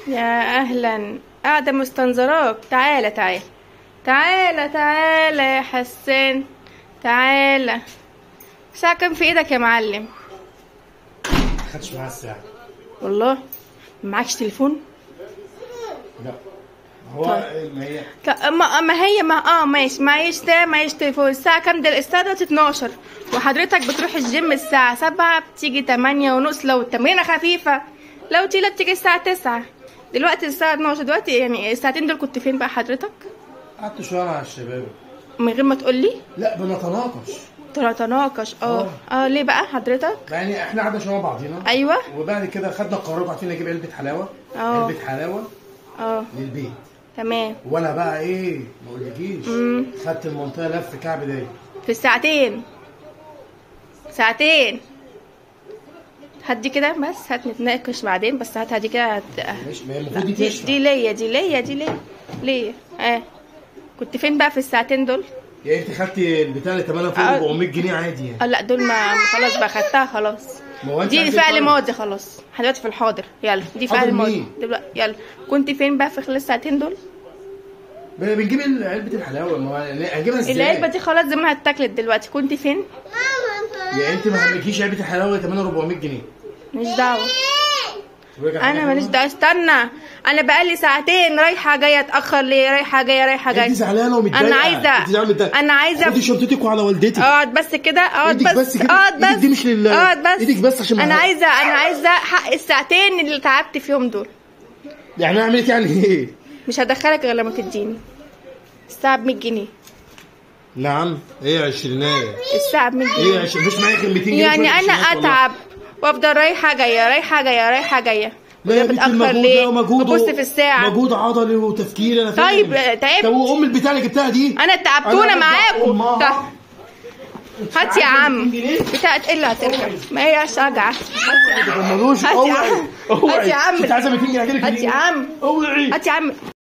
يا اهلا قاعده مستنظراك تعالى تعالى تعالى تعالى يا حسان تعالى الساعه كام في ايدك يا معلم ما خدش معاها الساعة والله معكش تليفون لا هو ما هي لا، ما, ما هي ما اه ماشي معيش ده معيش تليفون الساعة كام دل الساعة دلوقتي 12 وحضرتك بتروح الجيم الساعة 7 بتيجي 8 ونص لو التمرينة خفيفة لو تقيلة بتيجي الساعة 9 دلوقتي الساعة 12 دلوقتي يعني الساعتين دول كنت فين بقى حضرتك؟ قعدت شوية مع الشباب من غير ما تقولي لا بنتناقش تناقش اه اه ليه بقى حضرتك؟ يعني احنا قعدنا شوية مع بعضينا ايوه وبعد كده خدنا قرار عارفين نجيب علبة حلاوة اه. علبة حلاوة اه للبيت تمام وانا بقى ايه ما اقولكيش مم. خدت المنطقة لف كعب داير في الساعتين ساعتين هدي كده بس هنتناقش بعدين بس هات هدي كده هت... ماشي ما هي المفروض دي دي, تشفع دي ليا دي ليا دي ليا ليا اه كنت فين بقى في الساعتين دول يعني انت خدتي البتاع اللي تمنها فوق اه. 400 جنيه عادي يعني اه لا دول ما ما خلاص بقى خدتها خلاص ما هو انت دي عايزة فعل تفرق. ماضي خلاص احنا دلوقتي في الحاضر يلا دي حاضر فعل ماضي مين؟ دلوقتي يلا كنت فين بقى في خلال الساعتين دول ب- بنجيب علبة الحلاوة ما هو هنجيبها ازاي؟ العلبه دي خلاص زمانها اتاكلت دلوقتي كنت فين يعني انت ما همكيش علبة الحلاوة اللي تمنها 400 جنيه مش دعوه تقولي لك حاجة انا ماليش حلوة؟ دعوه استنى انا بقالي ساعتين رايحه جايه اتاخر ليه رايحه جايه رايحه انت جايه زعلانة ومتضايقة انا عايزه انت زعلانة ومتضايقة انا عايزه خدي شنطتك وعلى والدتك اقعد بس كده اقعد ايدك بس بس كده. اقعد ايدك بس دي مش لل- اقعد بس ايدك بس عشان انا ما- عايزه انا عايزه حق الساعتين اللي تعبت فيهم دول يعني اعمل لك يعني ايه؟ مش هدخلك غير لما تديني الساعه ب 100 جنيه نعم ايه عشرينية الساعه ب 100 ايه جنيه عش... مش معايا غير 200 جنيه يعني شوية انا عشرينات والله. اتعب وافضل رايحه جايه رايحه جايه رايحه جايه لا يا بنتي بتاخر المجهود ليه ده مجهود ببص في الساعه مجهود عضلي وتفكير انا فاهم طيب، آه، تعبت. طب وام البتاع اللي جبتها دي انا تعبتونا أنا معاكم أمها. طيب. هات يا عارفة عم 200 جنيه؟ بتاعت الا هتركب ما هي شجعه ما تغمضوش هات يا اوعي عم. اوعي هات يا عم. انت عايزه 200 جنيه هجيلك هات يا عم اوعي هات يا عم